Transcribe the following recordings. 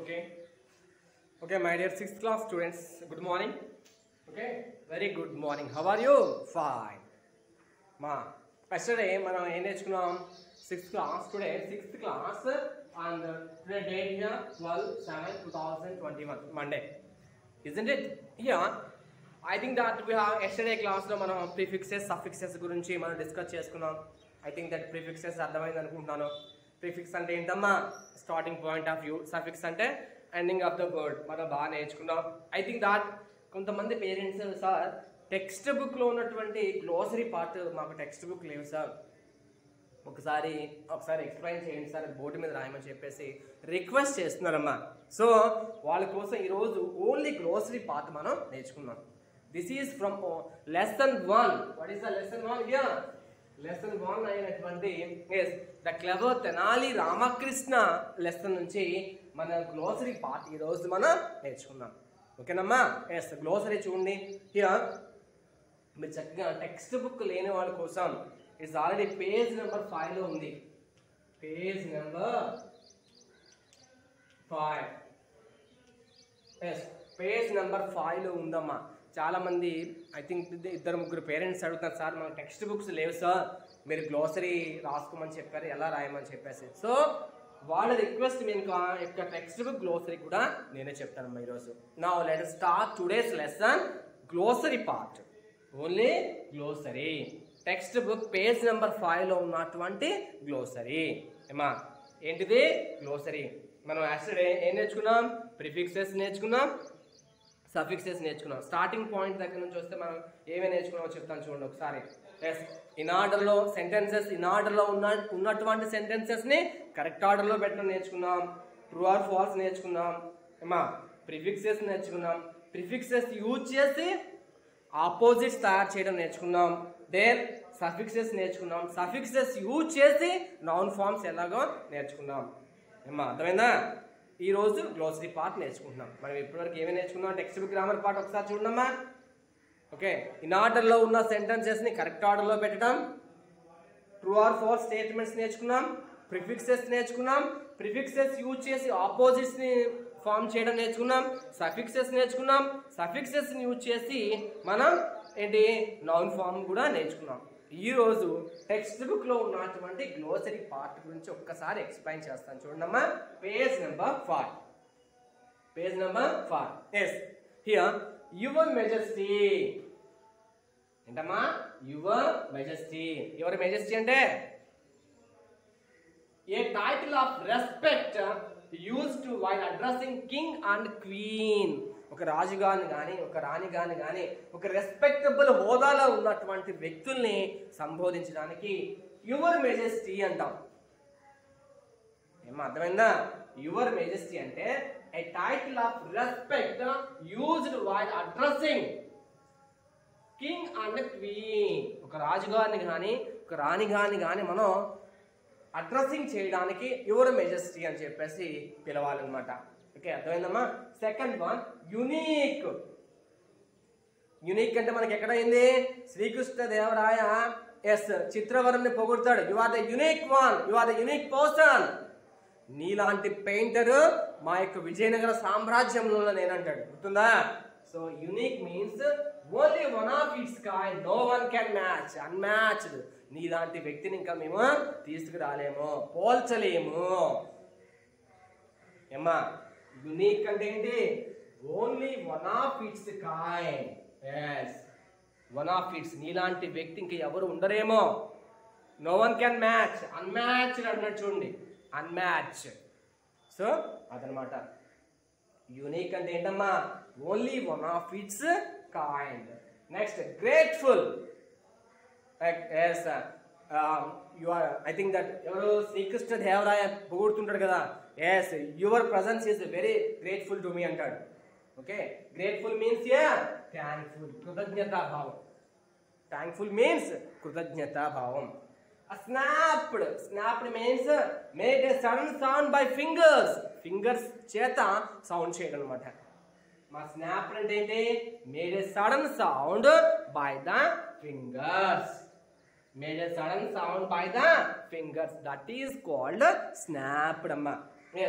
Okay. Okay, my dear sixth class students, good morning. Okay, very good morning. How are you? Fine. మా yesterday మనం ఏం నేర్చుకున్నాం sixth class today sixth class and today date here twelve seven two thousand twenty one Monday isn't it here I think that we have yesterday క్లాస్లో మనం prefixes suffixes గురించి మనం discuss చేసుకున్నాం I think that prefixes అర్థమైంది అనుకుంటున్నాను prefix అంటే ఏంటమ్మా starting point of view suffix అంటే ఎండింగ్ ఆఫ్ ద వర్డ్ మనం బాగా నేర్చుకున్నాం ఐ థింక్ దాట్ కొంతమంది పేరెంట్స్ సార్ టెక్స్ట్ బుక్లో ఉన్నటువంటి గ్లోసరీ పార్ట్ మాకు టెక్స్ట్ బుక్ లేవు సార్ ఒకసారి ఒకసారి ఎక్స్ప్లెయిన్ చేయండి సార్ బోర్డు మీద రాయమని చెప్పేసి రిక్వెస్ట్ చేస్తున్నారమ్మా సో వాళ్ళ కోసం ఈరోజు ఓన్లీ గ్లోసరీ పార్ట్ మనం నేర్చుకున్నాం this is from lesson one what is the lesson one here lesson one అయినటువంటి yes the clever Tenali Ramakrishna lesson నుంచి మన గ్లోసరీ పార్ట్ ఈరోజు మనం నేర్చుకుందాం ఓకేనమ్మా ఎస్ గ్లోసరీ చూడండి హియర్ మీరు చక్కగా టెక్స్ట్ బుక్ లేని వాళ్ళ కోసం it's already page number five లో ఉంది page number five yes page number five లో ఉందమ్మా చాలా మంది ఐ థింక్ ఇద్దరు ముగ్గురు పేరెంట్స్ అడుగుతారు సార్ మన టెక్స్ట్ బుక్స్ లేవు సార్ మీరు గ్లోసరీ రాసుకోమని చెప్పారు ఎలా రాయమని చెప్పేసి సో వాళ్ళ రిక్వెస్ట్ నేను యొక్క టెక్స్ట్ బుక్ గ్లోసరీ కూడా నేనే చెప్తానమ్మా ఈరోజు నా let start today's lesson glossary part only glossary text book page number ఫైవ్లో ఉన్నటువంటి గ్లోసరీ ఏమా ఏంటిది గ్లోసరీ మనం యాక్చువల్ ఏం నేర్చుకున్నాం ప్రిఫిక్సెస్ నేర్చుకున్నాం సఫిక్సెస్ నేర్చుకున్నాం స్టార్టింగ్ పాయింట్ దగ్గర నుంచి వస్తే మనం ఏమేమి నేర్చుకున్నామో చెప్తాను చూడండి ఒకసారి ఎస్ ఇన్ ఆర్డర్లో సెంటెన్సెస్ ఇన్ ఆర్డర్లో ఉన్న ఉన్నటువంటి సెంటెన్సెస్ని కరెక్ట్ ఆర్డర్లో పెట్టడం నేర్చుకున్నాం ట్రూ ఆర్ ఫాల్స్ నేర్చుకున్నాం ఏమా ప్రిఫిక్సెస్ నేర్చుకున్నాం ప్రిఫిక్సెస్ యూజ్ చేసి ఆపోజిట్స్ తయారు చేయడం నేర్చుకున్నాం దేర్ సఫిక్సెస్ నేర్చుకున్నాం సఫిక్సెస్ యూజ్ చేసి నౌన్ ఫార్మ్స్ ఎలాగో నేర్చుకున్నాం ఏమా అర్థమైందా ఈ రోజు గ్లోసరీ పార్ట్ నేర్చుకుంటున్నాం మనం ఇప్పటివరకు ఏమేమి నేర్చుకున్నాం టెక్స్ట్ బుక్ గ్రామర్ పార్ట్ ఒకసారి చూడమ్మా ఓకే ఇన్ ఆర్డర్లో ఉన్న సెంటెన్సెస్ని కరెక్ట్ ఆర్డర్లో పెట్టడం ట్రూ ఆర్ ఫోర్ స్టేట్మెంట్స్ నేర్చుకున్నాం ప్రిఫిక్సెస్ నేర్చుకున్నాం ప్రిఫిక్సెస్ యూజ్ చేసి ఆపోజిట్స్ని ఫామ్ చేయడం నేర్చుకున్నాం సఫిక్సెస్ నేర్చుకున్నాం సఫిక్సెస్ని యూజ్ చేసి మనం ఏంటి నౌన్ ఫామ్ కూడా నేర్చుకున్నాం ఈ రోజు టెక్స్ట్ బుక్ లో ఉన్నటువంటి గ్లోసరీ పార్ట్ గురించి ఒక్కసారి ఎక్స్ప్లెయిన్ చేస్తాను చూడమ్మా page number five page number five yes here your majesty ఏంటమ్మా యువర్ మెజెస్టీ యువర్ మెజెస్టీ అంటే a title of respect use to while addressing king and queen ఒక రాజుగాని కానీ ఒక రాణి గాని కానీ ఒక రెస్పెక్టబుల్ హోదాలో ఉన్నటువంటి వ్యక్తుల్ని సంబోధించడానికి యువర్ మెజెస్టీ అంటాం ఏమో అర్థమైందా యువర్ మెజెస్టీ అంటే a title of respect used while addressing king and queen ఒక రాజుగారిని కానీ ఒక రాణి గాని కానీ మనం అడ్రస్సింగ్ చేయడానికి యువర్ మెజెస్టీ అని చెప్పేసి పిలవాలన్నమాట ఓకే అర్థమైందమ్మా సెకండ్ వన్ యునీక్ యునీక్ అంటే మనకి ఎక్కడైంది శ్రీకృష్ణ దేవరాయ ఎస్ చిత్రవరుని పొగుడతాడు you are the unique one you are the unique person నీలాంటి పెయింటర్ మా యొక్క విజయనగర సామ్రాజ్యంలో నేనంటాడు గుర్తుందా so unique means only one of its కాయ్ no one can match unmatched నీలాంటి వ్యక్తిని ఇంకా మేము తీసుకురాలేము పోల్చలేము ఏమ్మా యునీక్ అంటే ఏంటి only one of its kind yes one of its నీలాంటి వ్యక్తి ఇంకా ఎవరు ఉండరేమో no one can match unmatched అన్నట్టు చూడండి అన్మ్యాచ్ సో అదనమాట యునీక్ అంటే ఏంటమ్మా only one of its kind next grateful yes you are I think that ఎవరు శ్రీకృష్ణ దేవరాయ పొగుడుతుంటాడు కదా yes your presence is very grateful to me అంటాడు okay grateful means yeah thankful కృతజ్ఞతాభావం థ్యాంక్ఫుల్ మీన్స్ కృతజ్ఞతాభావం snapped snapped means made a sudden sound by fingers fingers చేత sound చేయడం అనమాట మా స్నాప్డ్ అంటే ఏంటి made a sudden sound by the fingers made a sudden sound by the fingers that is called snapped అమ్మా yes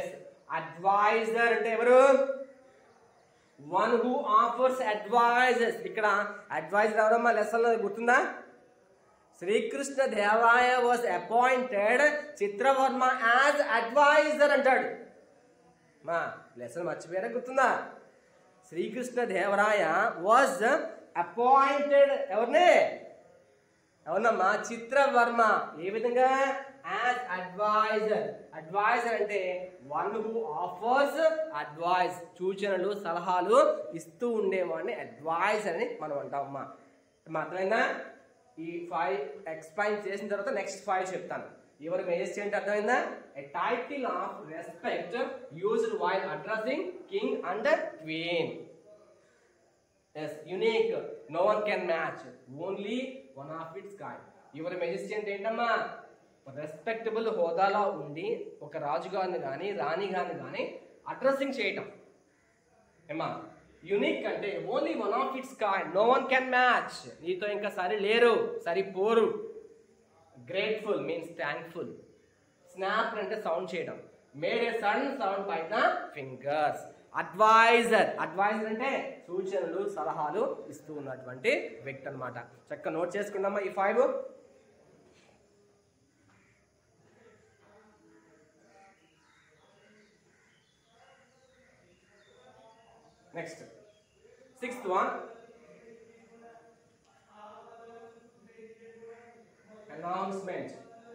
adviser అంటే ఎవరు one who offers advises ఇక్కడ అడ్వైజర్ ఎవరమ్మా లెసన్ గుర్తుందా Srikrishna Devaraya was appointed Chitravarma as adviser అంటాడు మా లెసన్ మర్చిపోయారా గుర్తుందా శ్రీకృష్ణ దేవరాయ వాజ్ అపాయింటెడ్ ఎవరిని అవునమ్మా చిత్రవర్మ ఏ విధంగా యాజ్ అడ్వైజర్ అడ్వైజర్ అంటే వన్ హూ ఆఫర్స్ అడ్వైజ్ సూచనలు సలహాలు ఇస్తూ ఉండేవాడిని అడ్వైజర్ అని మనం అంటామమ్మా అమ్మా, అర్థమైందా ఈ ఫైవ్ ఎక్స్ప్లెయిన్ చేసిన తర్వాత నెక్స్ట్ ఫైవ్ చెప్తాను ఎవరి మెజెస్టీ అంటే అర్థమైందా a title of respect used while addressing king and queen yes unique no one can match only one of its kind your majesty అంటే ఏంటమ్మా రెస్పెక్టబుల్ హోదాలో ఉండి ఒక రాజుగారిని కానీ రాణి గారిని కానీ అడ్రస్సింగ్ చేయటం ఏమా యునిక్ అంటే only one of its kind no one can match నీతో ఇంకా సరి లేరు సరిపోరు గ్రేట్ఫుల్ మీన్స్ థ్యాంక్ఫుల్ స్నాప్ అంటే సౌండ్ చేయడం made a sudden sound by the fingers adviser adviser అంటే సూచనలు సలహాలు ఇస్తూ ఉన్నటువంటి వ్యక్తి అన్నమాట చక్కగా నోట్ చేసుకుందామా ఈ five next sixth one announcement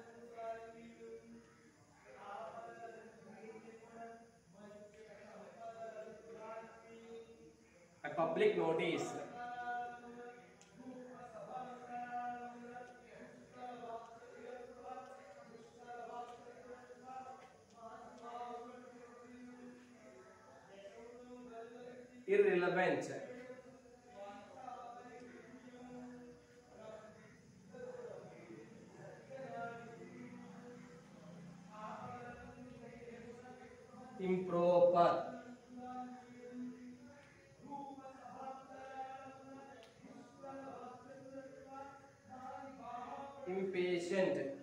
a public notice irrelevant improper impatient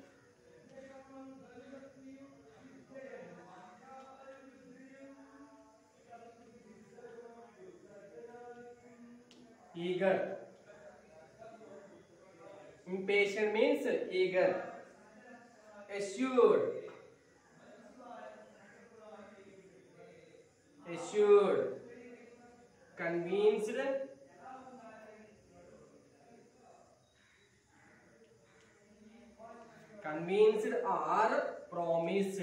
eager impatient means eager assured assured convinced convinced or promised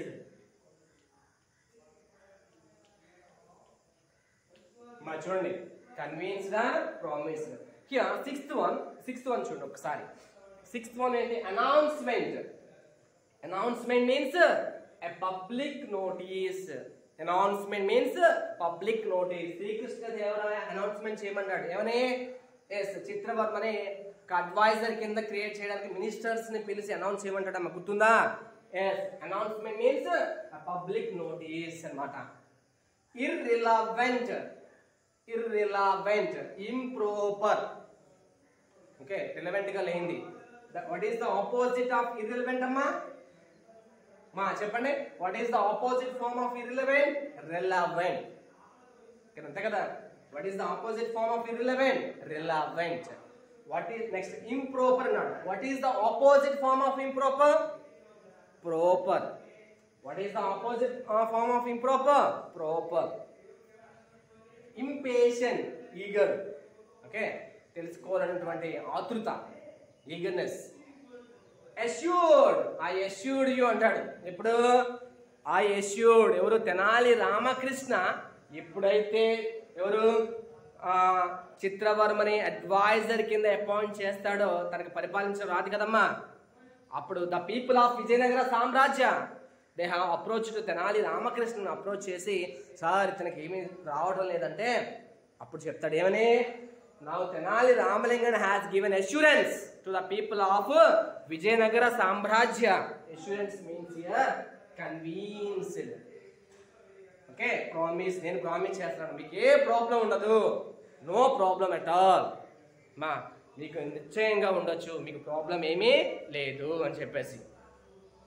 మా చూడండి convinced or promised here sixth one sixth one చూడండి ఒకసారి సిక్స్త్ వన్ ఏంటి announcement announcement means a public notice announcement means public notice Srikrishna Devaraya announcement చేయమన్నాడు ఏమని yes చిత్రవర్మని ఒక advisor కింద create చేయడానికి మినిస్టర్స్ ని పిలిచి అనౌన్స్ చేయమంటాడు అమ్మ గుర్తుందా yes announcement means public notice అన్నమాట irrelevant irrelevant improper okay relevant గా లేనిది what is the opposite of irrelevant అమ్మా మా చెప్పండి what is the opposite form of irrelevant relevant అంతే కదా what is the opposite form of irrelevant relevant what is next improper అన్నాడు what is the opposite form of improper proper what is the opposite form of improper proper impatient eager okay తెలుసుకోవాలన్నటువంటి ఆతృత eagerness assured I assured you అంటాడు ఇప్పుడు I assured ఎవరు తెనాలి రామకృష్ణ ఎప్పుడైతే ఎవరు ఆ, చిత్రవర్మని advisor కింద అపాయింట్ చేస్తాడో తనకు పరిపాలించడం రాదు కదమ్మా అప్పుడు ద పీపుల్ ఆఫ్ విజయనగర సామ్రాజ్య they have approach to Tenali రామకృష్ణను అప్రోచ్ చేసి సార్ ఇతనికి ఏమీ రావడం లేదంటే అప్పుడు చెప్తాడు ఏమని now Tenali Ramalingan has given assurance to the people of Vijayanagara సామ్రాజ్య assurance means convinced okay promise నేను ప్రామిస్ చేస్తున్నాను మీకు ఏ ప్రాబ్లం ఉండదు నో ప్రాబ్లం ఎట్ ఆల్ మా మీకు నిశ్చయంగా ఉండొచ్చు మీకు ప్రాబ్లం ఏమీ లేదు అని చెప్పేసి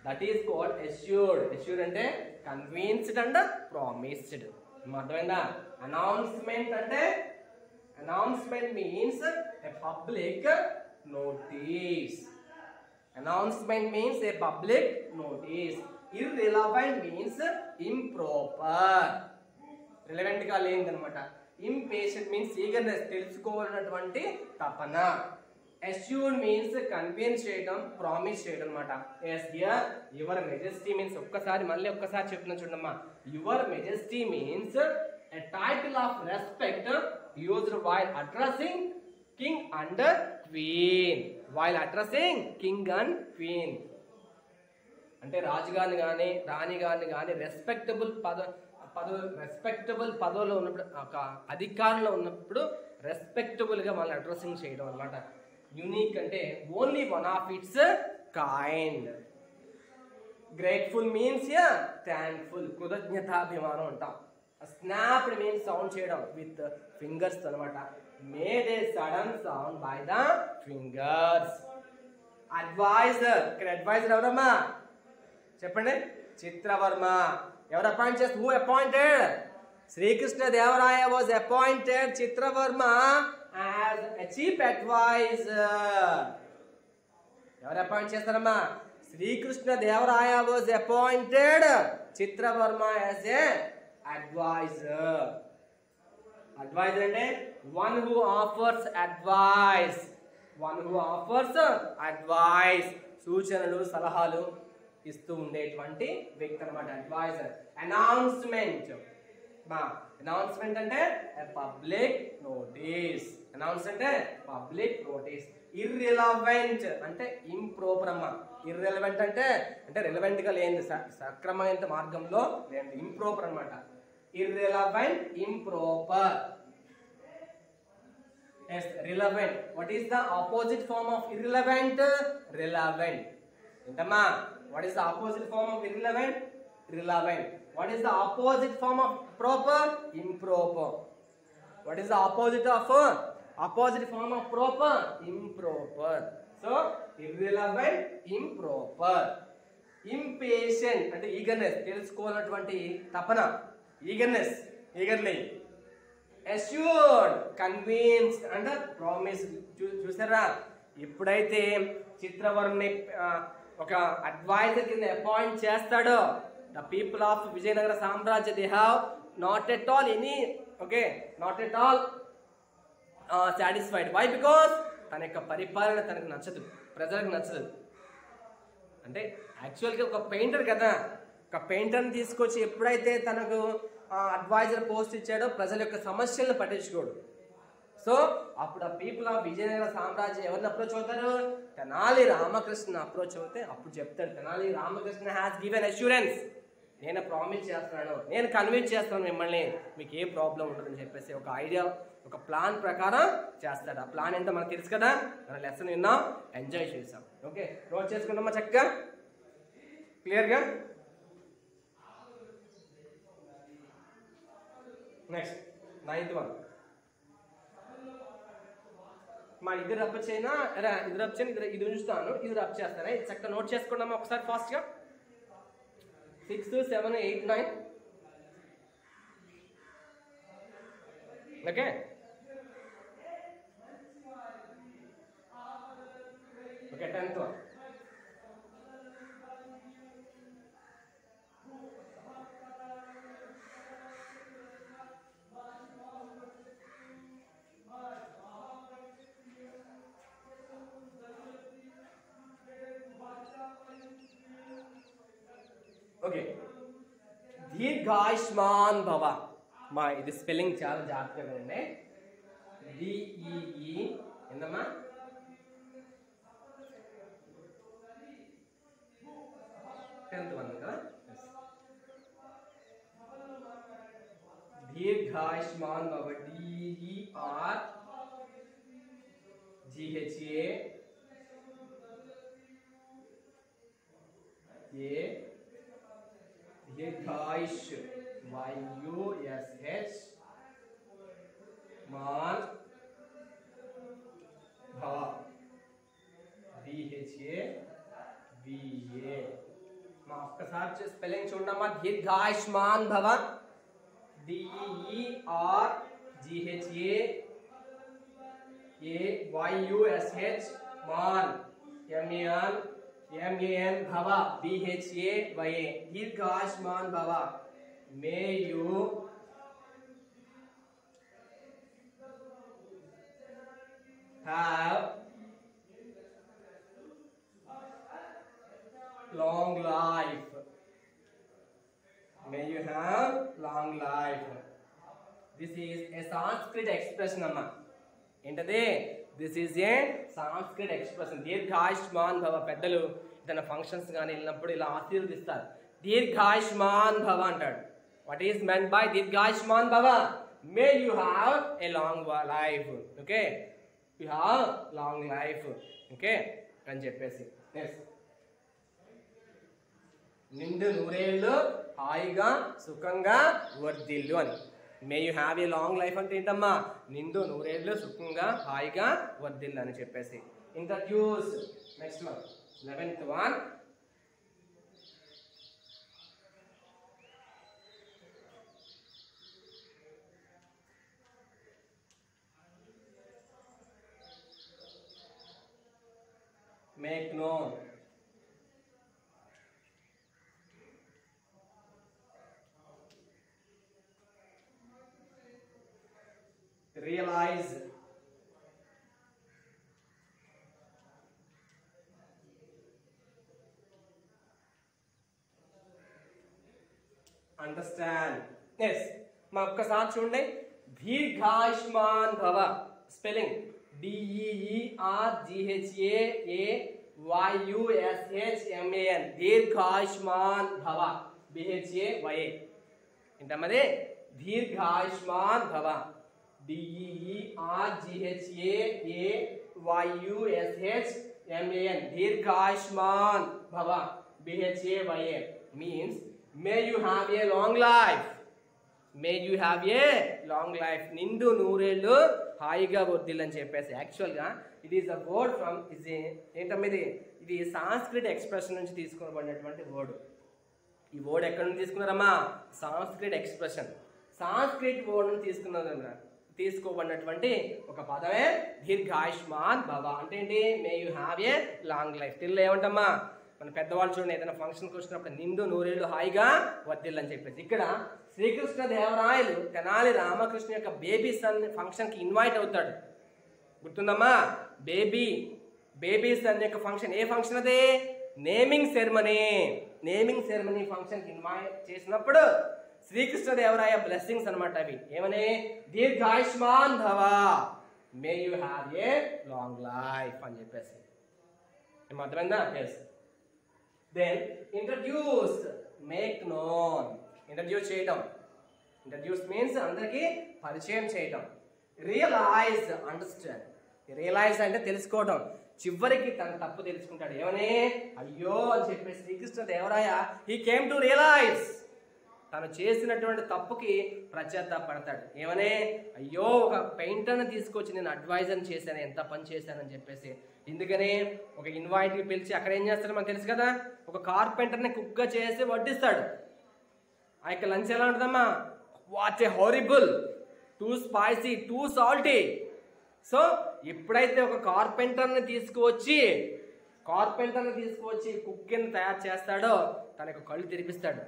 that is called assured assured అంటే కన్విన్స్డ్ అండ్ ప్రామిస్డ్ అర్థమైందా అనౌన్స్మెంట్ అంటే announcement means a public notice announcement means a public notice irrelevant means improper relevant గా లేనిదనమాట ఇంపేషెంట్ మీన్స్ ఈగర్నెస్ తెలుసుకోవాలన్నటువంటి తపన అష్యూర్డ్ మీన్స్ కన్విన్స్ చేయడం ప్రామిస్ చేయడం అనమాట yes here your majesty means ఒక్కసారి మళ్ళీ ఒక్కసారి చెప్తున్నా చూడమ్మా your majesty means a title of respect used while addressing king and queen while addressing king and queen అంటే రాజుగారిని కానీ రాణి గారిని కానీ రెస్పెక్టబుల్ పద పదవు రెస్పెక్టబుల్ పదవిలో ఉన్నప్పుడు ఒక అధికారంలో ఉన్నప్పుడు రెస్పెక్టబుల్గా వాళ్ళని అడ్రస్సింగ్ చేయడం అనమాట యూనిక్ అంటే only one of its kind grateful means thankful కృతజ్ఞతాభిమానం అంటాం స్నాప్డ్ మీన్స్ సౌండ్ చేయడం విత్ ఫింగర్స్ అనమాట made a sudden sound by the fingers adviser ఇక్కడ అడ్వైజర్ ఎవరమ్మా చెప్పండి చిత్రవర్మ ఎవరు అపాయింట్ చేస్తే who appointed Srikrishna Devaraya was appointed Chitravarma as chief adviser ఎవరు అపాయింట్ చేస్తారమ్మా Srikrishna Devaraya was appointed Chitravarma as a adviser adviser అంటే one who offers advice one who offers advice సూచనలు సలహాలు ఇస్తూ ఉండేటువంటి వ్యక్తి అనమాట అడ్వైజర్ అనౌన్స్మెంట్ మా అనౌన్స్మెంట్ అంటే పబ్లిక్ నోటీస్ అనౌన్స్ అంటే పబ్లిక్ నోటీస్ ఇర్రిలవెంట్ అంటే ఇంప్రోపర్ అమ్మా ఇర్రెలవెంట్ అంటే అంటే రిలవెంట్ గా లేని స- సక్రమైన మార్గంలో లేని ఇంప్రోపర్ అన్నమాట irrelevant improper Yes, relevant. What is the opposite form of irrelevant? Relevant. ఏంటమ్మా what is the opposite form of irrelevant? Relevant. What is the opposite form of proper? Improper. What is the opposite of uh, opposite form of proper? Improper. So irrelevant, improper. Impatient అంటే eagerness తెలుసుకోవాలన్నటువంటి తపన eagerness eagerly assured convinced and promise చూసారా ఎప్పుడైతే చిత్రవర్మని ఆ, ఒక advisor కింద appoint చేస్తాడో the people of Vijayanagara సామ్రాజ్య they have not at all any okay not at all satisfied why because తన యొక్క పరిపాలన తనకు నచ్చదు ప్రజలకు నచ్చదు అంటే యాక్చువల్గా ఒక పెయింటర్ కదా ఒక పెయింటర్ని తీసుకొచ్చి ఎప్పుడైతే తనకు అడ్వైజర్ పోస్ట్ ఇచ్చాడో ప్రజల యొక్క సమస్యలను పట్టించుకోడు సో అప్పుడు ఆ పీపుల్ ఆఫ్ విజయనగర సామ్రాజ్యం ఎవరిని అప్రోచ్ అవుతారు తెనాలి రామకృష్ణ అప్రోచ్ అవుతే అప్పుడు చెప్తాడు Tenali Ramakrishna has given assurance నేను ప్రామిస్ చేస్తున్నాను నేను కన్విన్స్ చేస్తాను మిమ్మల్ని మీకు ఏ ప్రాబ్లం ఉండదని చెప్పేసి ఒక ఐడియా ఒక ప్లాన్ ప్రకారం చేస్తాడు ఆ ప్లాన్ ఏంటో మనకు తెలుసు కదా మన లెసన్ విన్నాం ఎంజాయ్ చేసాం ఓకే నోట్ చేసుకుందామా చక్కగా క్లియర్గా నెక్స్ట్ నైన్త్ వన్ మా ఇద్దరు రబ్ చేయనా అరే ఇది రబ్ చేయను ఇది ఇది ఉంచుతాను ఇది రబ్ చేస్తాను ఇది చక్కగా నోట్ చేసుకున్నామా ఒకసారి ఫాస్ట్గా six seven eight nine okay okay tenth one okay దీర్ఘాయుష్మాన్ భవ మా ఇది స్పెల్లింగ్ చాలా జాగ్రత్తగా ఉండే డిఈఈ ఏందమ్మా టెన్త్ వన్ కదా దీర్ఘాయుష్మాన్ భవ డిఈఆర్ జిహెచ్ఏ ఏ దీర్ఘాయుష్ వైయుఎస్హెచ్ మాన్ భవ డిహెచ్ఏ విఏ మా ఒక్కసారి స్పెల్లింగ్ చూడమ్మా దీర్ఘాయుష్మాన్ భవ డిఈఆర్ జిహెచ్ఏ ఏ వైయుఎస్హెచ్ మాన్ ఎంఏఎన్ ఎంఏఎన్ భవ బిహెచ్ఏ వైఏ దీర్ఘాయుష్మాన్ భవ may you have long life. May you have long life. This is a Sanskrit expression అమ్మా ఏంటది this is a Sanskrit expression దీర్ఘాయుష్మాన్ భవ పెద్దలు ఏదైనా ఫంక్షన్స్ కానీ వెళ్ళినప్పుడు ఇలా ఆశీర్వదిస్తారు దీర్ఘాయుష్మాన్ భవ అంటాడు వాట్ ఈస్ మెన్ బై దీర్ఘాయుష్మాన్ భవ may you have a long life okay you have long life okay అని చెప్పేసి నెక్స్ట్ నిండు నూరేళ్ళు హాయిగా సుఖంగా వర్ధిల్లు అని may you have a long life అంటే ఏంటమ్మా నిండు నూరేళ్ళు సుఖంగా హాయిగా వర్ధిల్లు అని చెప్పేసి introduce next one eleventh one make known realize understand yes మా ఒక్కసారి చూడండి దీర్ఘాయుష్మాన్ భవ స్పెల్లింగ్ డిఈఈఆర్ జిహెచ్ఏ ఏ వైయుఎస్హెచ్ఎంఏఎన్ దీర్ఘాయుష్మాన్ భవ బిహెచ్ఏ వైఏ ఏంటమ్మది దీర్ఘాయుష్మాన్ భవ డిఈఈఆర్ జిహెచ్ఏ ఏ వైయుఎస్హెచ్ ఎంఏఎన్ దీర్ఘాయుష్మాన్ భవ B H A Y A means may you have a long life may you have a long life నిండు నూరేళ్ళు హాయిగా వర్దిల్లని చెప్పేసి యాక్చువల్గా it is a word from is ఏంటమ్మది ఇది సాంస్క్రిట్ ఎక్స్ప్రెషన్ నుంచి తీసుకోబడినటువంటి వర్డ్ ఈ వర్డ్ ఎక్కడ నుంచి తీసుకున్నారమ్మా సాంస్క్రిట్ ఎక్స్ప్రెషన్ సాంస్క్రిట్ వర్డ్ నుంచి తీసుకున్నారు తీసుకోబడినటువంటి ఒక పదమే దీర్ఘాయుష్మాన్ భవ అంటే ఏంటి may you have a long life తిల్లు ఏమంటమ్మా మన పెద్దవాళ్ళు చూడండి ఏదైనా ఫంక్షన్కి వచ్చినప్పుడు నిండు నూరేళ్ళు హాయిగా వర్దిల్లని చెప్పేసి ఇక్కడ శ్రీకృష్ణ దేవరాయలు తెనాలి రామకృష్ణ యొక్క బేబీ సన్ ఫంక్షన్కి ఇన్వైట్ అవుతాడు గుర్తుందమ్మా బేబీ బేబీ సన్ యొక్క ఫంక్షన్ ఏ ఫంక్షన్ అది నేమింగ్ సెరమనీ నేమింగ్ సెరమనీ ఫంక్షన్కి ఇన్వైట్ చేసినప్పుడు శ్రీకృష్ణదేవరాయ బ్లెస్సింగ్స్ అనమాట అవి ఏమని దీర్ఘాయుష్మాన్ భవ may you have a long life అని చెప్పేసి ఏం అర్థమైందా yes then introduce make known introduce చేయటం ఇంట్రడ్యూస్ మీన్స్ అందరికీ పరిచయం చేయటం రియలైజ్ అండర్స్టాండ్ రియలైజ్ అంటే తెలుసుకోవటం చివరికి తన తప్పు తెలుసుకుంటాడు ఏమని అయ్యో అని చెప్పేసి Sri Krishna Devaraya he came to realize తను చేసినటువంటి తప్పుకి పడతాడు ఏమని అయ్యో ఒక పెయింటర్ని తీసుకొచ్చి నేను అడ్వైజర్ చేశాను ఎంత పని చేశానని చెప్పేసి ఎందుకని ఒక ఇన్వైట్కి పిలిచి అక్కడ ఏం చేస్తాడో మనకు తెలుసు కదా ఒక కార్పెంటర్ని కుక్గా చేసి వడ్డిస్తాడు ఆ యొక్క లంచ్ ఎలా ఉంటుందమ్మా what a horrible too spicy too salty so ఎప్పుడైతే ఒక కార్పెంటర్ని తీసుకువచ్చి కార్పెంటర్ని తీసుకువచ్చి కుక్కిని తయారు చేస్తాడో తన యొక్క కళ్ళు తెరిపిస్తాడు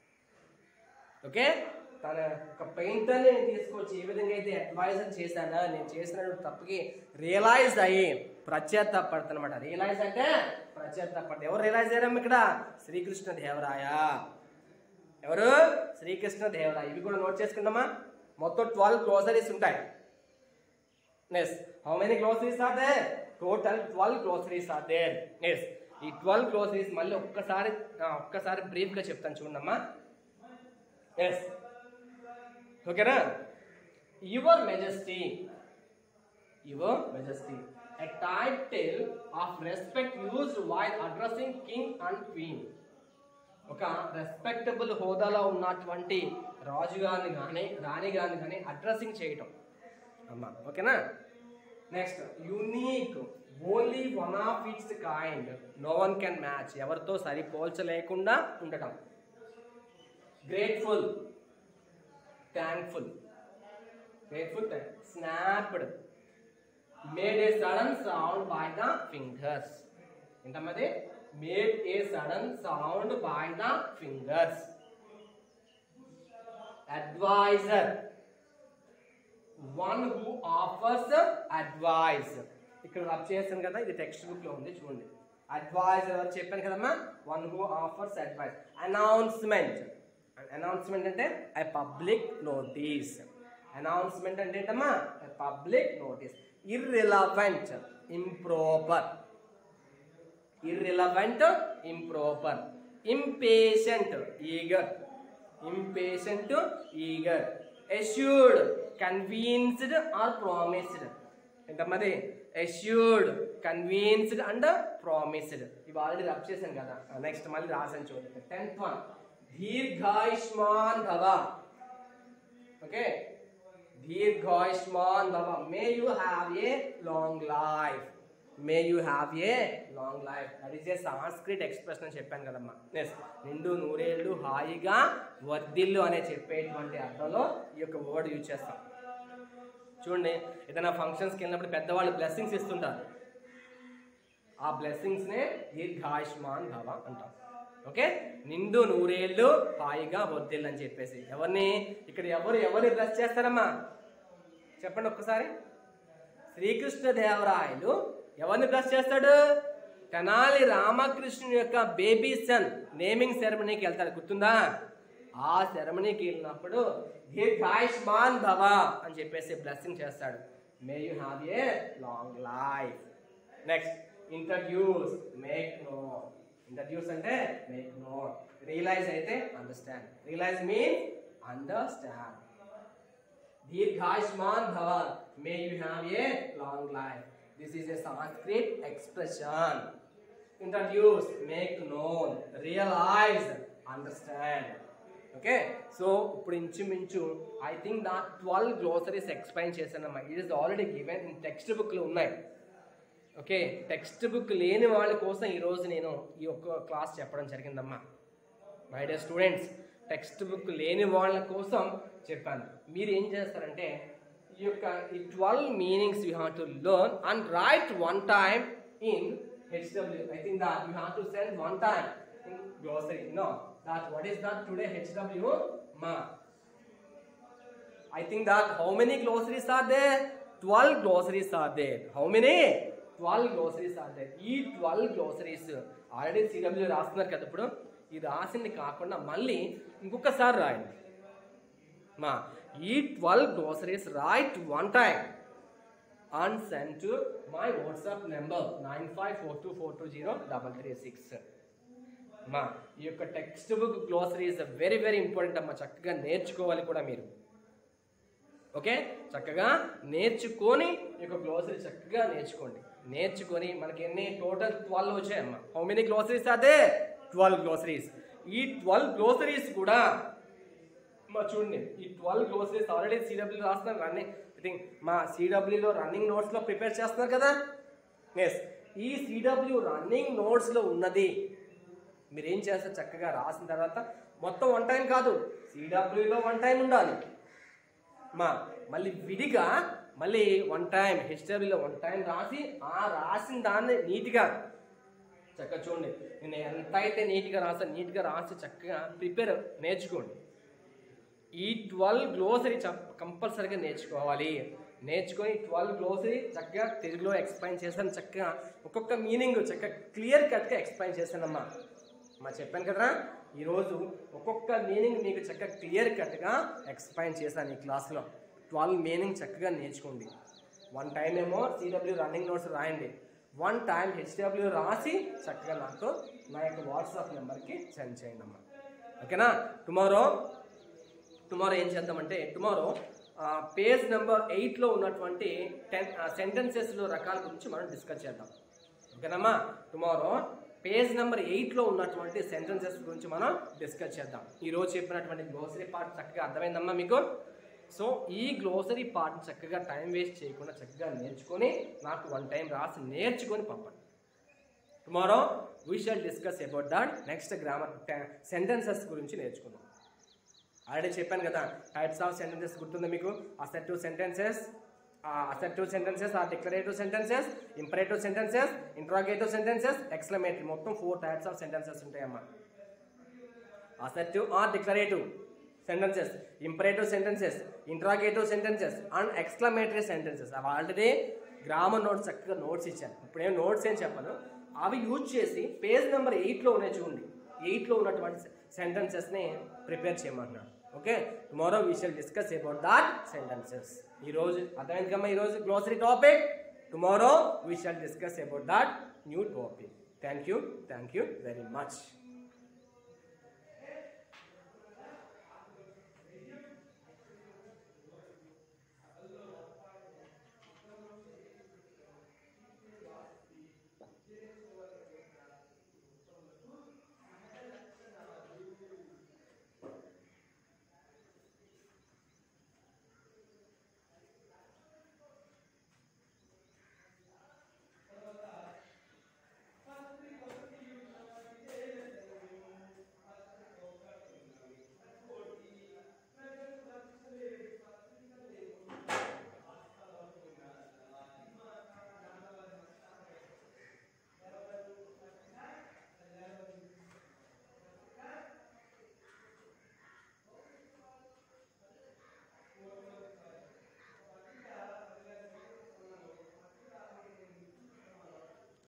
ఓకే తన ఒక పెయింటర్ని తీసుకొచ్చి ఏ విధంగా అయితే అడ్వైజర్ చేశానో నేను చేసిన తప్పుకి రియలైజ్ అయ్యి ప్రత్యర్థపడతానమాట రియలైజ్ అంటే ప్రత్యర్థపడతాడు ఎవరు రియలైజ్ అయ్యారమ్మ ఇక్కడ శ్రీకృష్ణ దేవరాయ ఎవరు శ్రీకృష్ణ దేవరాయ ఇవి కూడా నోట్ చేసుకుంటామా మొత్తం ట్వెల్వ్ గ్లోసరీస్ ఉంటాయి next how many glossaries are there total twelve glossaries are there yes ఈ ట్వెల్వ్ గ్లోసరీస్ మళ్ళీ ఒక్కసారి ఆ, ఒక్కసారి బ్రీఫ్గా చెప్తాను చూడమ్మా ఎస్ ఓకేనా your majesty your majesty a title of respect used while addressing king and queen ఒక రెస్పెక్టబుల్ హోదాలో ఉన్నటువంటి రాజు గారిని కానీ రాణి గారిని కానీ అడ్రస్సింగ్ చేయటం అమ్మా ఓకేనా next unique only one of its kind no one can match ఎవరితో సరిపోల్చలేకుండా ఉండటం grateful thankful grateful snapped made a sudden sound by the fingers ఏంటమ్మది made a sudden sound by the fingers adviser one who offers advice ఇక్కడ rub చేశాను కదా ఇది text book లో ఉంది చూడండి అడ్వైజ్ ఎవరు చెప్పాను కదమ్మా one who offers advice announcement announcement అంటే ఐ పబ్లిక్ నోటీస్ అనౌన్స్మెంట్ అంటే ఏంటమ్మా public notice irrelevant improper irrelevant improper impatient eager impatient eager assured convinced or promised ఏంటమ్మది ఎష్యూర్డ్ కన్వీన్స్డ్ అండ్ ప్రామిస్డ్ ఇవి ఆల్రెడీ రబ్ చేశాను కదా నెక్స్ట్ మళ్ళీ రాసాను చూడండి టెన్త్ వన్ దీర్ఘాయుష్మాన్ భవ ఓకే దీర్ఘాయుష్మాన్ భవ may you have a long life may you have a long life that is a Sanskrit expression అని చెప్పాను కదమ్మా ఎస్ నిండు నూరేళ్ళు హాయిగా వర్ధిల్లు అనే చెప్పేటువంటి అర్థంలో ఈ యొక్క వర్డ్ యూజ్ చేస్తాం చూడండి ఏదైనా ఫంక్షన్స్కి వెళ్ళినప్పుడు పెద్దవాళ్ళు బ్లెస్సింగ్స్ ఇస్తుంటారు ఆ బ్లెస్సింగ్స్నే దీర్ఘాయుష్మాన్ భవ అంటాం ఓకే నిండు నూరేళ్ళు హాయిగా వర్ధిల్లు అని చెప్పేసి ఎవరిని ఇక్కడ ఎవరు ఎవరిని బ్లెస్ చేస్తారమ్మా చెప్పండి ఒక్కసారి శ్రీకృష్ణ దేవరాయలు ఎవరిని బ్లెస్ చేస్తాడు తెనాలి రామకృష్ణుని యొక్క బేబీ సన్ నేమింగ్ సెరమనీకి వెళ్తాడు గుర్తుందా ఆ సెరమనీకి వెళ్ళినప్పుడు దీర్ఘాయుష్మాన్ భవ అని చెప్పేసి బ్లెస్సింగ్ చేస్తాడు may you have a long life next introduce make known introduce అంటే మేక్ నో రియలైజ్ అయితే అండర్స్టాండ్ రియలైజ్ మీన్ అండర్స్టాండ్ దీర్ఘాయుష్మాన్ భవ may you have a long life this is a Sanskrit expression introduce make known realize understand okay so ఇప్పుడు ఇంచుమించు I think నా twelve glossaries explain చేశానమ్మా it is already given in text బుక్లో ఉన్నాయి okay text book లేని వాళ్ళ కోసం ఈరోజు నేను ఈ ఒక్క క్లాస్ చెప్పడం జరిగిందమ్మా my dear students text book లేని వాళ్ళ కోసం చెప్పాను మీరు ఏం చేస్తారంటే ఈ యొక్క ఈ twelve meanings you have to learn and write one time in H W I think that you have to send one time in glossary no that what is that today H W మా I think that how many glossaries are there? 12 glossaries are there. How many? 12 glossaries are there. ఈ 12 glossaries already C W రాస్తున్నారు కదా ఇప్పుడు ఇది రాసింది కాకుండా మళ్ళీ ఇంకొకసారి రాయండి మా ఈ 12 glossaries write one time and send to my WhatsApp number nine five four two four two zero double three six మా ఈ యొక్క text book glossaries very very important అమ్మా చక్కగా నేర్చుకోవాలి కూడా మీరు ఓకే చక్కగా నేర్చుకొని ఈ యొక్క గ్లోసరీ చక్కగా నేర్చుకోండి నేర్చుకొని మనకి ఎన్ని టోటల్ ట్వెల్వ్ వచ్చాయమ్మా హౌ మెనీ గ్లోసరీస్ అదే ట్వెల్వ్ గ్లోసరీస్ ఈ ట్వెల్వ్ గ్లోసరీస్ కూడా మా చూడండి ఈ ట్వెల్వ్ గ్లోసరీస్ ఆల్రెడీ సిడబ్ల్యూ రాస్తున్నారు రన్నింగ్ ఐ థింక్ మా సిడబ్ల్యూలో రన్నింగ్ నోట్స్లో ప్రిపేర్ చేస్తున్నారు కదా ఎస్ ఈ సిడబ్ల్యూ రన్నింగ్ నోట్స్లో ఉన్నది మీరు ఏం చేస్తారు చక్కగా రాసిన తర్వాత మొత్తం వన్ టైం కాదు సిడబ్ల్యూలో వన్ టైం ఉండాలి మా మళ్ళీ విడిగా మళ్ళీ వన్ టైం హెచ్డబ్ల్యూలో వన్ టైం రాసి ఆ రాసిన దాన్ని నీట్గా చక్కగా చూడండి నేను ఎంత అయితే నీట్గా రాసా నీట్గా రాసి చక్కగా ప్రిపేర్ నేర్చుకోండి ఈ ట్వెల్వ్ గ్లోసరీ కంపల్సరీగా నేర్చుకోవాలి నేర్చుకొని ట్వెల్వ్ గ్లోసరీ చక్కగా తెలుగులో ఎక్స్ప్లెయిన్ చేశాను చక్కగా ఒక్కొక్క మీనింగ్ చక్కగా క్లియర్ కట్గా ఎక్స్ప్లెయిన్ చేశానమ్మా మా చెప్పాను కదరా ఈరోజు ఒక్కొక్క మీనింగ్ మీకు చక్కగా క్లియర్ కట్గా ఎక్స్ప్లెయిన్ చేశాను ఈ క్లాస్లో ట్వెల్వ్ మీనింగ్ చక్కగా నేర్చుకోండి వన్ టైం ఏమో సిడబ్ల్యూ రన్నింగ్ నోట్స్ రాయండి వన్ టైం హెచ్డబ్ల్యూ రాసి చక్కగా నాకు నా యొక్క వాట్సాప్ నెంబర్కి సెండ్ చేయండి అమ్మా ఓకేనా టుమారో టుమారో ఏం చేద్దామంటే టుమారో పేజ్ నెంబర్ ఎయిట్లో ఉన్నటువంటి టెన్ సెంటెన్సెస్లో రకాల గురించి మనం డిస్కస్ చేద్దాం ఓకేనమ్మా టుమారో పేజ్ నెంబర్ ఎయిట్లో ఉన్నటువంటి సెంటెన్సెస్ గురించి మనం డిస్కస్ చేద్దాం ఈ రోజు చెప్పినటువంటి గ్లోసరీ పార్ట్ చక్కగా అర్థమైందమ్మా మీకు సో ఈ గ్లోసరీ పార్ట్ని చక్కగా టైం వేస్ట్ చేయకుండా చక్కగా నేర్చుకొని నాకు వన్ టైం రాసి నేర్చుకొని పంపండి tomorrow we shall discuss about that next grammar sentences గురించి నేర్చుకుందాం ఆల్రెడీ చెప్పాను కదా టైప్స్ ఆఫ్ సెంటెన్సెస్ గుర్తుందా మీకు assertive sentences assertive sentences or declarative sentences imperative sentences interrogative sentences exclamatory మొత్తం ఫోర్ టైప్స్ ఆఫ్ సెంటెన్సెస్ ఉంటాయమ్మా assertive or declarative sentences imperative sentences interrogative sentences and exclamatory sentences అవి already grammar notes చక్కగా notes ఇచ్చాను ఇప్పుడు ఏం notes ఏం చెప్పను అవి యూజ్ చేసి పేజ్ నెంబర్ ఎయిట్లో ఉన్నాయి చూడండి ఎయిట్లో ఉన్నటువంటి సెంటెన్సెస్ని ప్రిపేర్ చేయమంటున్నాను okay tomorrow we shall discuss about that sentences ఈరోజు అర్థమైంది కమ్మా ఈరోజు glossary topic tomorrow we shall discuss about that new topic thank you thank you very much